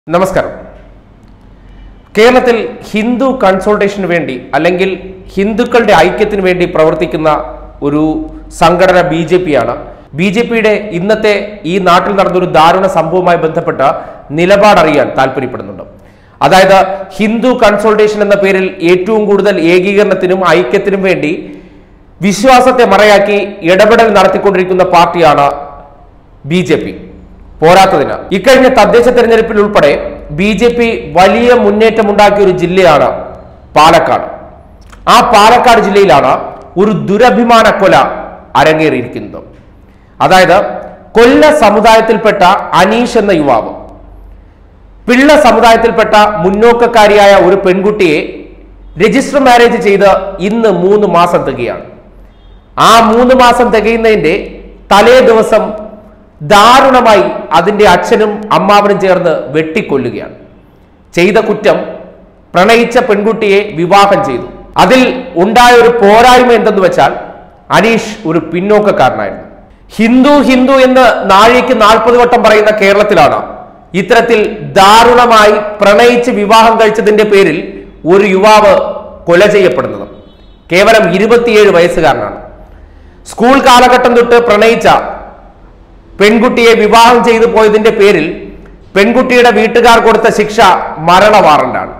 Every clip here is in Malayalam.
നമസ്കാരം കേരളത്തിൽ ഹിന്ദു കൺസൾട്ടേഷന് വേണ്ടി അല്ലെങ്കിൽ ഹിന്ദുക്കളുടെ ഐക്യത്തിന് വേണ്ടി പ്രവർത്തിക്കുന്ന ഒരു സംഘടന ബി ജെ പി ആണ് ബി ജെ പിയുടെ ഇന്നത്തെ ഈ നാട്ടിൽ നടന്നൊരു ദാരുണ സംഭവവുമായി ബന്ധപ്പെട്ട നിലപാടറിയാൻ താല്പര്യപ്പെടുന്നുണ്ട് അതായത് ഹിന്ദു കൺസൾട്ടേഷൻ എന്ന പേരിൽ ഏറ്റവും കൂടുതൽ ഏകീകരണത്തിനും ഐക്യത്തിനും വേണ്ടി വിശ്വാസത്തെ മറയാക്കി ഇടപെടൽ നടത്തിക്കൊണ്ടിരിക്കുന്ന പാർട്ടിയാണ് ബി ജെ പി പോരാത്തതിന് ഇക്കഴിഞ്ഞ തദ്ദേശ തെരഞ്ഞെടുപ്പിൽ ഉൾപ്പെടെ ബി ജെ പി വലിയ മുന്നേറ്റം ഉണ്ടാക്കിയ ഒരു ജില്ലയാണ് പാലക്കാട് ആ പാലക്കാട് ജില്ലയിലാണ് ഒരു ദുരഭിമാന കൊല അരങ്ങേറിയിരിക്കുന്നത് അതായത് കൊല്ല സമുദായത്തിൽപ്പെട്ട അനീഷ് എന്ന യുവാവ് പിള്ള സമുദായത്തിൽപ്പെട്ട മുന്നോക്കക്കാരിയായ ഒരു പെൺകുട്ടിയെ രജിസ്റ്റർ മാരേജ് ചെയ്ത് ഇന്ന് മൂന്ന് മാസം തികയാണ് ആ മൂന്ന് മാസം തികയുന്നതിന്റെ തലേ ദിവസം ദാരുണമായി അതിന്റെ അച്ഛനും അമ്മാവനും ചേർന്ന് വെട്ടിക്കൊല്ലുകയാണ് ചെയ്ത കുറ്റം പ്രണയിച്ച പെൺകുട്ടിയെ വിവാഹം ചെയ്തു അതിൽ ഉണ്ടായ ഒരു പോരായ്മ എന്തെന്ന് വെച്ചാൽ അനീഷ് ഒരു പിന്നോക്കക്കാരനായിരുന്നു ഹിന്ദു ഹിന്ദു എന്ന് നാഴിക്ക് നാൽപ്പത് വട്ടം പറയുന്ന കേരളത്തിലാണ് ഇത്തരത്തിൽ ദാരുണമായി പ്രണയിച്ച് വിവാഹം കഴിച്ചതിന്റെ പേരിൽ ഒരു യുവാവ് കൊല ചെയ്യപ്പെടുന്നത് കേവലം ഇരുപത്തിയേഴ് വയസ്സുകാരനാണ് സ്കൂൾ കാലഘട്ടം തൊട്ട് പ്രണയിച്ച പെൺകുട്ടിയെ വിവാഹം ചെയ്തു പോയതിന്റെ പേരിൽ പെൺകുട്ടിയുടെ വീട്ടുകാർ കൊടുത്ത ശിക്ഷ മരണ വാറണ്ടാണ്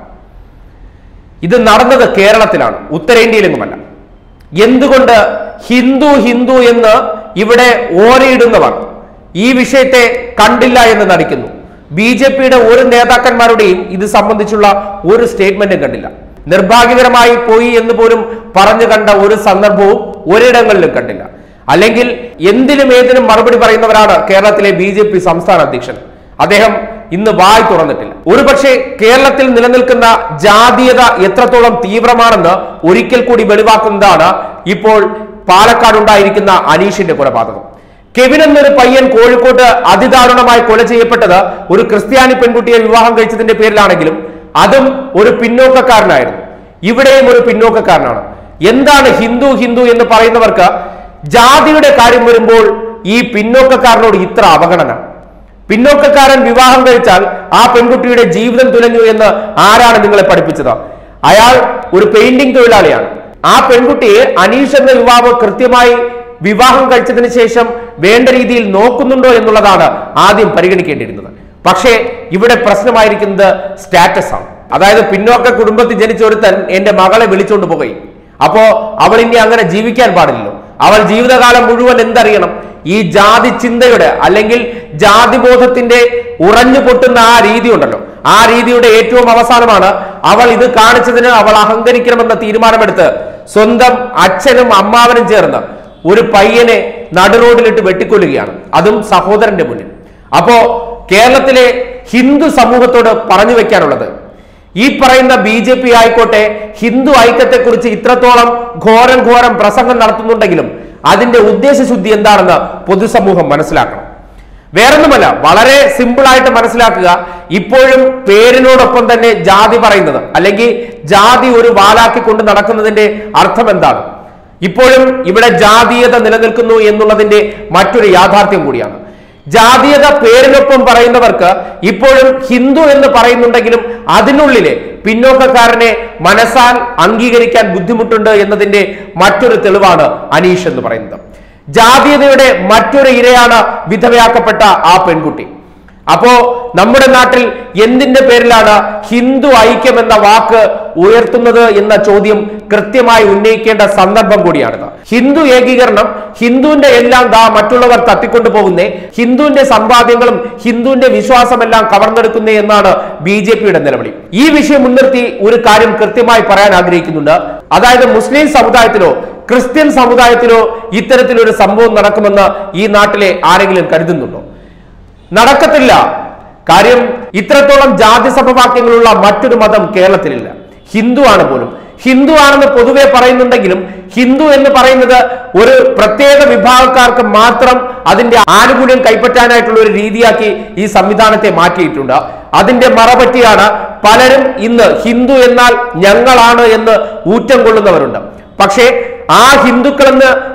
ഇത് നടന്നത് കേരളത്തിലാണ് ഉത്തരേന്ത്യയിലെങ്ങുമല്ല എന്തുകൊണ്ട് ഹിന്ദു ഹിന്ദു എന്ന് ഇവിടെ ഓരയിടുന്നവർ ഈ വിഷയത്തെ കണ്ടില്ല എന്ന് നടിക്കുന്നു ബി ജെ പിയുടെ ഒരു നേതാക്കന്മാരുടെയും ഇത് സംബന്ധിച്ചുള്ള ഒരു സ്റ്റേറ്റ്മെന്റും കണ്ടില്ല നിർഭാഗ്യകരമായി പോയി എന്ന് പോലും പറഞ്ഞു കണ്ട ഒരു സന്ദർഭവും ഒരിടങ്ങളിലും കണ്ടില്ല അല്ലെങ്കിൽ എന്തിനും ഏതിനും മറുപടി പറയുന്നവരാണ് കേരളത്തിലെ ബി ജെ പി സംസ്ഥാന അധ്യക്ഷൻ അദ്ദേഹം ഇന്ന് വായ് തുറന്നിട്ടില്ല ഒരുപക്ഷെ കേരളത്തിൽ നിലനിൽക്കുന്ന ജാതീയത എത്രത്തോളം തീവ്രമാണെന്ന് ഒരിക്കൽ കൂടി വെളിവാക്കുന്നതാണ് ഇപ്പോൾ പാലക്കാട് ഉണ്ടായിരിക്കുന്ന അനീഷിന്റെ കൊലപാതകം കെവിൻ എന്നൊരു പയ്യൻ കോഴിക്കോട്ട് അതിദാരുണമായി കൊല ചെയ്യപ്പെട്ടത് ഒരു ക്രിസ്ത്യാനി പെൺകുട്ടിയെ വിവാഹം കഴിച്ചതിന്റെ പേരിലാണെങ്കിലും അതും ഒരു പിന്നോക്കക്കാരനായിരുന്നു ഇവിടെയും ഒരു പിന്നോക്കക്കാരനാണ് എന്താണ് ഹിന്ദു ഹിന്ദു എന്ന് പറയുന്നവർക്ക് ജാതിയുടെ കാര്യം വരുമ്പോൾ ഈ പിന്നോക്കക്കാരനോട് ഇത്ര അവഗണന പിന്നോക്കക്കാരൻ വിവാഹം കഴിച്ചാൽ ആ പെൺകുട്ടിയുടെ ജീവിതം തുലഞ്ഞു എന്ന് ആരാണ് നിങ്ങളെ പഠിപ്പിച്ചത് അയാൾ ഒരു പെയിന്റിംഗ് തൊഴിലാളിയാണ് ആ പെൺകുട്ടിയെ അനീഷ് എന്ന യുവാവ് കൃത്യമായി വിവാഹം കഴിച്ചതിന് ശേഷം വേണ്ട രീതിയിൽ നോക്കുന്നുണ്ടോ എന്നുള്ളതാണ് ആദ്യം പരിഗണിക്കേണ്ടിയിരുന്നത് പക്ഷേ ഇവിടെ പ്രശ്നമായിരിക്കുന്നത് സ്റ്റാറ്റസ് ആണ് അതായത് പിന്നോക്ക കുടുംബത്തിൽ ജനിച്ച ഒരുത്തൻ എന്റെ മകളെ വിളിച്ചുകൊണ്ട് പോയി അപ്പോ അവൾ ഇനി അങ്ങനെ ജീവിക്കാൻ പാടില്ലല്ലോ അവൾ ജീവിതകാലം മുഴുവൻ എന്തറിയണം ഈ ജാതി ചിന്തയുടെ അല്ലെങ്കിൽ ജാതിബോധത്തിന്റെ ഉറഞ്ഞു പൊട്ടുന്ന ആ രീതി ഉണ്ടല്ലോ ആ രീതിയുടെ ഏറ്റവും അവസാനമാണ് അവൾ ഇത് കാണിച്ചതിന് അവൾ അഹങ്കരിക്കണമെന്ന തീരുമാനമെടുത്ത് സ്വന്തം അച്ഛനും അമ്മാവനും ചേർന്ന് ഒരു പയ്യനെ നടുറോഡിലിട്ട് വെട്ടിക്കൊല്ലുകയാണ് അതും സഹോദരന്റെ മുന്നിൽ അപ്പോ കേരളത്തിലെ ഹിന്ദു സമൂഹത്തോട് പറഞ്ഞു വെക്കാനുള്ളത് ഈ പറയുന്ന ബി ജെ പി ആയിക്കോട്ടെ ഹിന്ദു ഐക്യത്തെക്കുറിച്ച് ഇത്രത്തോളം ഘോരം ഘോരം പ്രസംഗം നടത്തുന്നുണ്ടെങ്കിലും അതിന്റെ ഉദ്ദേശശുദ്ധി എന്താണെന്ന് പൊതുസമൂഹം മനസ്സിലാക്കണം വേറൊന്നുമല്ല വളരെ സിമ്പിൾ ആയിട്ട് മനസ്സിലാക്കുക ഇപ്പോഴും പേരിനോടൊപ്പം തന്നെ ജാതി പറയുന്നത് അല്ലെങ്കിൽ ജാതി ഒരു വാലാക്കി കൊണ്ട് നടക്കുന്നതിന്റെ അർത്ഥം എന്താണ് ഇപ്പോഴും ഇവിടെ ജാതീയത നിലനിൽക്കുന്നു എന്നുള്ളതിന്റെ മറ്റൊരു യാഥാർത്ഥ്യം കൂടിയാണ് ജാതീയത പേരിനൊപ്പം പറയുന്നവർക്ക് ഇപ്പോഴും ഹിന്ദു എന്ന് പറയുന്നുണ്ടെങ്കിലും അതിനുള്ളിലെ പിന്നോക്കക്കാരനെ മനസ്സാൽ അംഗീകരിക്കാൻ ബുദ്ധിമുട്ടുണ്ട് എന്നതിന്റെ മറ്റൊരു തെളിവാണ് അനീഷ് എന്ന് പറയുന്നത് ജാതീയതയുടെ മറ്റൊരു ഇരയാണ് വിധവയാക്കപ്പെട്ട ആ പെൺകുട്ടി അപ്പോ നമ്മുടെ നാട്ടിൽ എന്തിന്റെ പേരിലാണ് ഹിന്ദു ഐക്യം എന്ന വാക്ക് ഉയർത്തുന്നത് എന്ന ചോദ്യം കൃത്യമായി ഉന്നയിക്കേണ്ട സന്ദർഭം കൂടിയാണിത് ഹിന്ദു ഏകീകരണം ഹിന്ദുവിന്റെ എല്ലാം ദാ മറ്റുള്ളവർ തട്ടിക്കൊണ്ടു പോകുന്നേ ഹിന്ദുവിന്റെ സമ്പാദ്യങ്ങളും ഹിന്ദുവിന്റെ വിശ്വാസമെല്ലാം കവർന്നെടുക്കുന്നേ എന്നാണ് ബി ജെ പിയുടെ നിലവിളി ഈ വിഷയം മുൻനിർത്തി ഒരു കാര്യം കൃത്യമായി പറയാൻ ആഗ്രഹിക്കുന്നുണ്ട് അതായത് മുസ്ലിം സമുദായത്തിലോ ക്രിസ്ത്യൻ സമുദായത്തിലോ ഇത്തരത്തിലൊരു സംഭവം നടക്കുമെന്ന് ഈ നാട്ടിലെ ആരെങ്കിലും കരുതുന്നുണ്ടോ നടക്കത്തില്ല കാര്യം ഇത്രത്തോളം ജാതി സമവാക്യങ്ങളുള്ള മറ്റൊരു മതം കേരളത്തിലില്ല ഹിന്ദു ആണ് പോലും ഹിന്ദു ആണെന്ന് പൊതുവെ പറയുന്നുണ്ടെങ്കിലും ഹിന്ദു എന്ന് പറയുന്നത് ഒരു പ്രത്യേക വിഭാഗക്കാർക്ക് മാത്രം അതിന്റെ ആനുകൂല്യം കൈപ്പറ്റാനായിട്ടുള്ള ഒരു രീതിയാക്കി ഈ സംവിധാനത്തെ മാറ്റിയിട്ടുണ്ട് അതിന്റെ മറപറ്റിയാണ് പലരും ഇന്ന് ഹിന്ദു എന്നാൽ ഞങ്ങളാണ് എന്ന് ഊറ്റം കൊള്ളുന്നവരുണ്ട് പക്ഷേ ആ ഹിന്ദുക്കളെന്ന്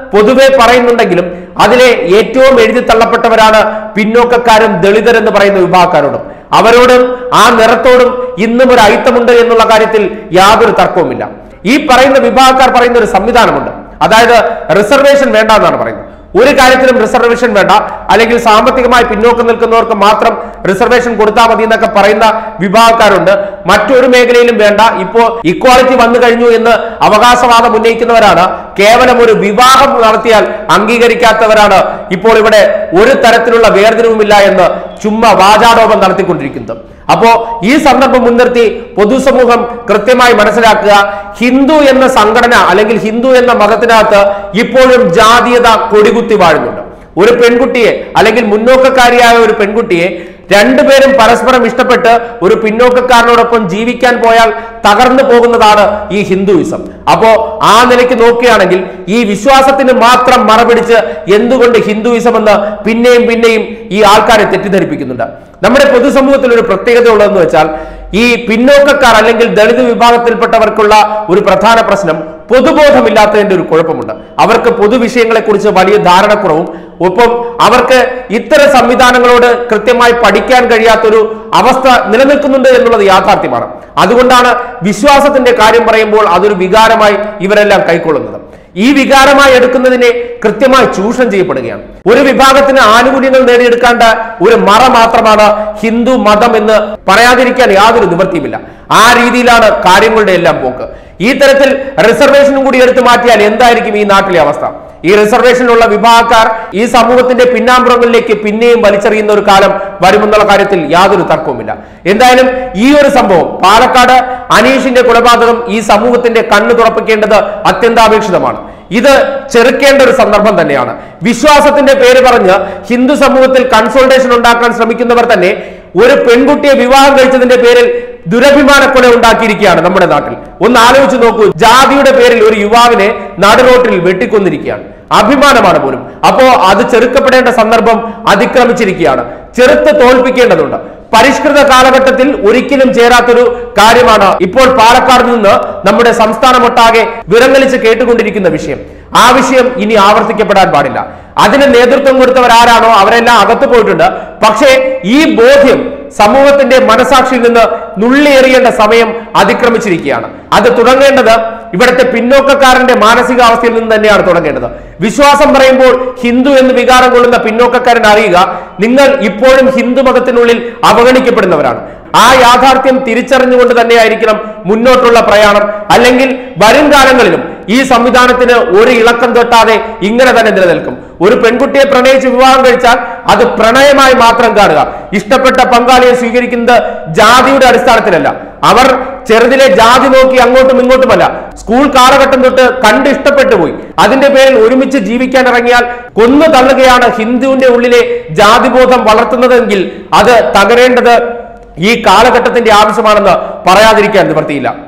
പൊതുവെ പറയുന്നുണ്ടെങ്കിലും അതിലെ ഏറ്റവും എഴുതി തള്ളപ്പെട്ടവരാണ് പിന്നോക്കക്കാരും ദളിതരെന്ന് പറയുന്ന വിഭാഗക്കാരോടും അവരോടും ആ നിറത്തോടും ഇന്നും ഒരു അയിത്തമുണ്ട് എന്നുള്ള കാര്യത്തിൽ യാതൊരു തർക്കവുമില്ല ഈ പറയുന്ന വിഭാഗക്കാർ പറയുന്ന ഒരു സംവിധാനമുണ്ട് അതായത് റിസർവേഷൻ വേണ്ട എന്നാണ് പറയുന്നത് ഒരു കാര്യത്തിലും റിസർവേഷൻ വേണ്ട അല്ലെങ്കിൽ സാമ്പത്തികമായി പിന്നോക്കം നിൽക്കുന്നവർക്ക് മാത്രം റിസർവേഷൻ കൊടുത്താൽ മതി എന്നൊക്കെ പറയുന്ന വിഭാഗക്കാരുണ്ട് മറ്റൊരു മേഖലയിലും വേണ്ട ഇപ്പോ ഇക്വാളിറ്റി വന്നു കഴിഞ്ഞു എന്ന് അവകാശവാദം ഉന്നയിക്കുന്നവരാണ് കേവലം ഒരു വിവാഹം നടത്തിയാൽ അംഗീകരിക്കാത്തവരാണ് ഇപ്പോൾ ഇവിടെ ഒരു തരത്തിലുള്ള വേർതിരിവുമില്ല എന്ന് ചുമ്മാ വാചാടോപം നടത്തിക്കൊണ്ടിരിക്കുന്നത് അപ്പോ ഈ സന്ദർഭം മുൻനിർത്തി പൊതുസമൂഹം കൃത്യമായി മനസ്സിലാക്കുക ഹിന്ദു എന്ന സംഘടന അല്ലെങ്കിൽ ഹിന്ദു എന്ന മതത്തിനകത്ത് ഇപ്പോഴും ജാതീയത കൊടികുത്തി വാഴുന്നുണ്ട് ഒരു പെൺകുട്ടിയെ അല്ലെങ്കിൽ മുന്നോക്കക്കാരിയായ ഒരു പെൺകുട്ടിയെ രണ്ടുപേരും പരസ്പരം ഇഷ്ടപ്പെട്ട് ഒരു പിന്നോക്കക്കാരനോടൊപ്പം ജീവിക്കാൻ പോയാൽ തകർന്നു പോകുന്നതാണ് ഈ ഹിന്ദുയിസം അപ്പോ ആ നിലയ്ക്ക് നോക്കുകയാണെങ്കിൽ ഈ വിശ്വാസത്തിന് മാത്രം മറപിടിച്ച് എന്തുകൊണ്ട് ഹിന്ദുയിസം എന്ന് പിന്നെയും പിന്നെയും ഈ ആൾക്കാരെ തെറ്റിദ്ധരിപ്പിക്കുന്നുണ്ട് നമ്മുടെ പൊതുസമൂഹത്തിൽ ഒരു പ്രത്യേകത ഉള്ളതെന്ന് വെച്ചാൽ ഈ പിന്നോക്കക്കാർ അല്ലെങ്കിൽ ദളിത് വിഭാഗത്തിൽപ്പെട്ടവർക്കുള്ള ഒരു പ്രധാന പ്രശ്നം പൊതുബോധമില്ലാത്തതിന്റെ ഒരു കുഴപ്പമുണ്ട് അവർക്ക് പൊതുവിഷയങ്ങളെ കുറിച്ച് വലിയ ധാരണക്കുറവും ഒപ്പം അവർക്ക് ഇത്തരം സംവിധാനങ്ങളോട് കൃത്യമായി പഠിക്കാൻ കഴിയാത്തൊരു അവസ്ഥ നിലനിൽക്കുന്നുണ്ട് എന്നുള്ളത് യാഥാർത്ഥ്യമാണ് അതുകൊണ്ടാണ് വിശ്വാസത്തിന്റെ കാര്യം പറയുമ്പോൾ അതൊരു വികാരമായി ഇവരെല്ലാം കൈക്കൊള്ളുന്നത് ഈ വികാരമായി എടുക്കുന്നതിനെ കൃത്യമായി ചൂഷണം ചെയ്യപ്പെടുകയാണ് ഒരു വിഭാഗത്തിന് ആനുകൂല്യങ്ങൾ നേടിയെടുക്കാണ്ട ഒരു മറ മാത്രമാണ് ഹിന്ദു മതം എന്ന് പറയാതിരിക്കാൻ യാതൊരു നിവൃത്തിയുമില്ല ആ രീതിയിലാണ് കാര്യങ്ങളുടെ എല്ലാം പോക്ക് ഈ തരത്തിൽ റിസർവേഷനും കൂടി എടുത്തു മാറ്റിയാൽ എന്തായിരിക്കും ഈ നാട്ടിലെ അവസ്ഥ ഈ റിസർവേഷനിലുള്ള വിഭാഗക്കാർ ഈ സമൂഹത്തിന്റെ പിന്നാമ്പുറങ്ങളിലേക്ക് പിന്നെയും വലിച്ചെറിയുന്ന ഒരു കാലം വരുമെന്നുള്ള കാര്യത്തിൽ യാതൊരു തർക്കവുമില്ല എന്തായാലും ഈ ഒരു സംഭവം പാലക്കാട് അനീഷിന്റെ കൊലപാതകം ഈ സമൂഹത്തിന്റെ കണ്ണു തുറപ്പിക്കേണ്ടത് അത്യന്താപേക്ഷിതമാണ് ഇത് ചെറുക്കേണ്ട ഒരു സന്ദർഭം തന്നെയാണ് വിശ്വാസത്തിന്റെ പേര് പറഞ്ഞ് ഹിന്ദു സമൂഹത്തിൽ കൺസോൾട്ടേഷൻ ഉണ്ടാക്കാൻ ശ്രമിക്കുന്നവർ തന്നെ ഒരു പെൺകുട്ടിയെ വിവാഹം കഴിച്ചതിന്റെ പേരിൽ ദുരഭിമാന കൊല ഉണ്ടാക്കിയിരിക്കുകയാണ് നമ്മുടെ നാട്ടിൽ ഒന്ന് ആലോചിച്ച് നോക്കൂ ജാതിയുടെ പേരിൽ ഒരു യുവാവിനെ നടുറോട്ടിൽ വെട്ടിക്കൊന്നിരിക്കുകയാണ് അഭിമാനമാണ് പോലും അപ്പോ അത് ചെറുക്കപ്പെടേണ്ട സന്ദർഭം അതിക്രമിച്ചിരിക്കുകയാണ് ചെറുത്ത് തോൽപ്പിക്കേണ്ടതുണ്ട് പരിഷ്കൃത കാലഘട്ടത്തിൽ ഒരിക്കലും ചേരാത്തൊരു കാര്യമാണ് ഇപ്പോൾ പാലക്കാട് നിന്ന് നമ്മുടെ സംസ്ഥാനമൊട്ടാകെ വിറങ്ങലിച്ച് കേട്ടുകൊണ്ടിരിക്കുന്ന വിഷയം ആ വിഷയം ഇനി ആവർത്തിക്കപ്പെടാൻ പാടില്ല അതിന് നേതൃത്വം കൊടുത്തവരാരാണോ അവരെല്ലാം അകത്തു പോയിട്ടുണ്ട് പക്ഷേ ഈ ബോധ്യം സമൂഹത്തിന്റെ മനസാക്ഷിയിൽ നിന്ന് നുള്ളിയെറിയേണ്ട സമയം അതിക്രമിച്ചിരിക്കുകയാണ് അത് തുടങ്ങേണ്ടത് ഇവിടുത്തെ പിന്നോക്കക്കാരന്റെ മാനസികാവസ്ഥയിൽ നിന്ന് തന്നെയാണ് തുടങ്ങേണ്ടത് വിശ്വാസം പറയുമ്പോൾ ഹിന്ദു എന്ന് വികാരം കൊള്ളുന്ന പിന്നോക്കക്കാരൻ അറിയുക നിങ്ങൾ ഇപ്പോഴും ഹിന്ദു മതത്തിനുള്ളിൽ അവഗണിക്കപ്പെടുന്നവരാണ് ആ യാഥാർത്ഥ്യം തിരിച്ചറിഞ്ഞുകൊണ്ട് തന്നെയായിരിക്കണം മുന്നോട്ടുള്ള പ്രയാണം അല്ലെങ്കിൽ വരും കാലങ്ങളിലും ഈ സംവിധാനത്തിന് ഒരു ഇളക്കം തൊട്ടാതെ ഇങ്ങനെ തന്നെ നിലനിൽക്കും ഒരു പെൺകുട്ടിയെ പ്രണയിച്ച് വിവാഹം കഴിച്ചാൽ അത് പ്രണയമായി മാത്രം കാണുക ഇഷ്ടപ്പെട്ട പങ്കാളിയെ സ്വീകരിക്കുന്നത് ജാതിയുടെ അടിസ്ഥാനത്തിലല്ല അവർ ചെറുതിലെ ജാതി നോക്കി അങ്ങോട്ടും ഇങ്ങോട്ടുമല്ല സ്കൂൾ കാലഘട്ടം തൊട്ട് കണ്ട് ഇഷ്ടപ്പെട്ടു പോയി അതിന്റെ പേരിൽ ഒരുമിച്ച് ജീവിക്കാൻ ഇറങ്ങിയാൽ കൊന്നു തള്ളുകയാണ് ഹിന്ദുവിന്റെ ഉള്ളിലെ ജാതിബോധം വളർത്തുന്നതെങ്കിൽ അത് തകരേണ്ടത് ഈ കാലഘട്ടത്തിന്റെ ആവശ്യമാണെന്ന് പറയാതിരിക്കാൻ നിവൃത്തിയില്ല